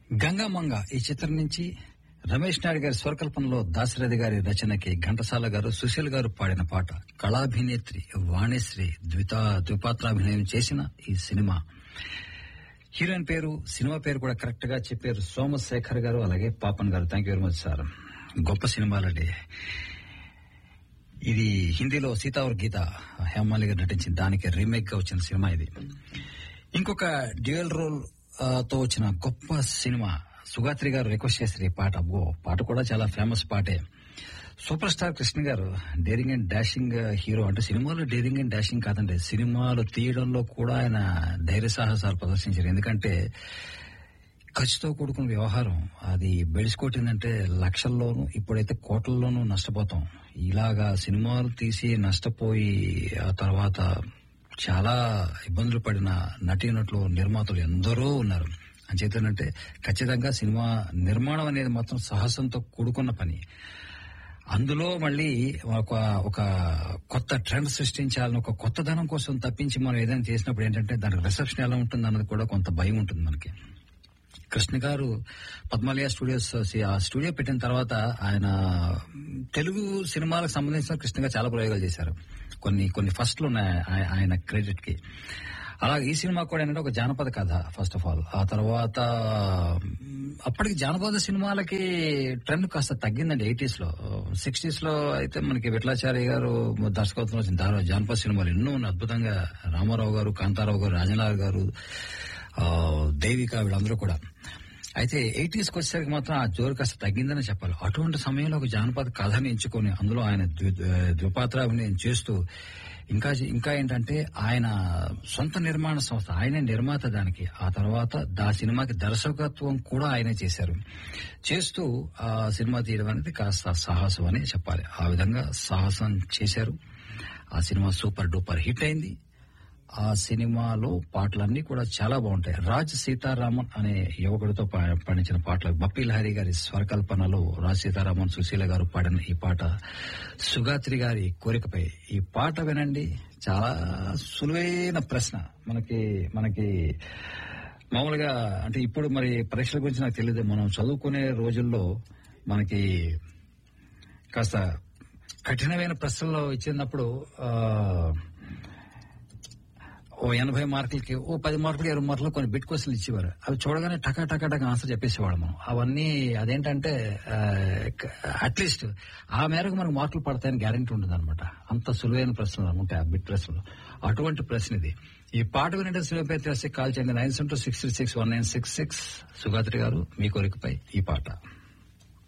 గంగామంగ ఈ చిత్రం నుంచి రమేష్ నాయుడు గారి స్వరకల్పనలో దాశరథి గారి రచనకి ఘంటసాల గారు సుశీల్ గారు పాడిన పాట కళాభినేత్రి వాణిశ్రీ ద్వితా ద్విపాత్రాభినయం చేసిన ఈ సినిమా హీరోయిన్ పేరు సినిమా పేరు కూడా కరెక్ట్ గా చెప్పారు సోమశేఖర్ గారు అలాగే Papan garu thank you very much sir గొప్ప సినిమాలండి ఇది హిందీలో సీతావర్ గీత హేమాలి గారు నటించింది దానికి రీమేక్ గా వచ్చిన సినిమా ఇది ఇంకొక డ్యూయల్ రోల్ ఆ, తో వచ్చిన గొప్ప సినిమా సుగాత్రి గారు రిక్వెస్ట్ చేశారు ఈ పాట అబ్బో పాట కూడా చాలా ఫేమస్ పాటే సూపర్ స్టార్ కృష్ణ గారు డేరింగ్ అండ్ డాషింగ్ హీరో అంటే సినిమాలో డేరింగ్ అండ్ డాషింగ్ కాదండి సినిమాలు తీయడంలో కూడా ఆయన ధైర్య సాహసాలు ప్రదర్శించారు ఎందుకంటే ఖర్చుతో కూడుకున్న వ్యవహారం అది బెడిసికొట్టిందంటే లక్షల్లోనూ ఇప్పుడైతే కోట్లలోనూ నష్టపోతాం ఇలాగా సినిమాలు తీసి నష్టపోయి ఆ తర్వాత చాలా ఇబ్బందులు పడిన నటీనటులు నిర్మాతలు ఎందరో ఉన్నారు అంచేతనంటే ఖచ్చితంగా సినిమా నిర్మాణం అనేది మాత్రం సాహసంతో కూడుకున్న పని అందులో మళ్ళీ ఒక ఒక కొత్త ట్రెండ్ సృష్టించాలని ఒక కొత్త ధనం కోసం తప్పించి మనం ఏదైనా చేసినప్పుడు ఏంటంటే దానికి రిసెప్షన్ ఎలా ఉంటుంది అన్నది కూడా కొంత భయం ఉంటుంది మనకి కృష్ణ గారు పద్మాలయ స్టూడియోస్ ఆ స్టూడియో పెట్టిన తర్వాత ఆయన తెలుగు సినిమాలకు సంబంధించిన కృష్ణ గారు చాలా ప్రయోగాలు చేశారు కొన్ని కొన్ని ఫస్ట్లు ఉన్నాయి ఆయ- ఆయన క్రెడిట్ కి అలాగే ఈ సినిమా కూడా ఏంటంటే ఒక జానపద కథ ఫస్ట్ ఆఫ్ ఆల్ ఆ తర్వాత మ్, అప్పటికి జానపద సినిమాలకి ట్రెండ్ కాస్త తగ్గిందండి ఎయిటీస్ లో సిక్స్టీస్ లో అయితే మనకి విట్లాచారి గారు దర్శకత్వం వచ్చిన దాని జానపద సినిమాలు ఎన్నో ఉన్నాయి అద్భుతంగా రామారావు గారు కాంతారావు గారు రాజనాథ్ గారు ఆ, దేవిక వీళ్ళందరూ కూడా అయితే ఎయిటీస్ కి వచ్చేసరికి మాత్రం ఆ జోరు కాస్త తగ్గిందని చెప్పాలి అటువంటి సమయంలో ఒక జానపద కథని ఎంచుకొని అందులో ఆయన ద్వి- ద్విపాత్రాభినయం చేస్తూ ఇంకా ఇంకా ఏంటంటే ఆయన సొంత నిర్మాణ సంస్థ ఆయనే నిర్మాత దానికి ఆ తర్వాత ఆ సినిమాకి దర్శకత్వం కూడా ఆయనే చేశారు చేస్తూ ఆ సినిమా తీయడం అనేది కాస్త సాహసం అని చెప్పాలి ఆ విధంగా సాహసం చేశారు ఆ సినిమా సూపర్ డూపర్ హిట్ అయింది ఆ సినిమాలో పాటలన్నీ కూడా చాలా బాగుంటాయి రాజ్ సీతారామన్ అనే యువకుడితో పా- పాడించిన పాటలు బప్పీ లహరి గారి స్వరకల్పనలో రాజ్ సీతారామన్ సుశీల గారు పాడిన ఈ పాట సుగాత్రి గారి కోరికపై ఈ పాట వినండి చాలా సులువైన ప్రశ్న మనకి మనకి మామూలుగా అంటే ఇప్పుడు మరి పరీక్షల గురించి నాకు తెలియదు మనం చదువుకునే రోజుల్లో మనకి కాస్త కఠినమైన ప్రశ్నలు ఇచ్చినప్పుడు ఆ, ఓ ఎనభై మార్కులకి ఓ పది మార్కులు ఇరవై మార్కులు కొన్ని బిట్ క్వశ్చన్లు ఇచ్చేవారు అవి చూడగానే టకా టకా టకా ఆన్సర్ చెప్పేసేవాడు మనం అవన్నీ అదేంటంటే అట్లీస్ట్ ఆ మేరకు మనకు మార్కులు పడతాయని గ్యారంటీ ఉంటుంది అనమాట అంత సులువైన ప్రశ్నలు ఉంటాయి ఆ బిట్ ప్రశ్నలు అటువంటి ప్రశ్న ఇది ఈ పాట వినంటే సులువుపై తెలిసి కాల్ చేయండి nine seven two six three six one nine six six Sugatri garu మీ కోరికపై ఈ పాట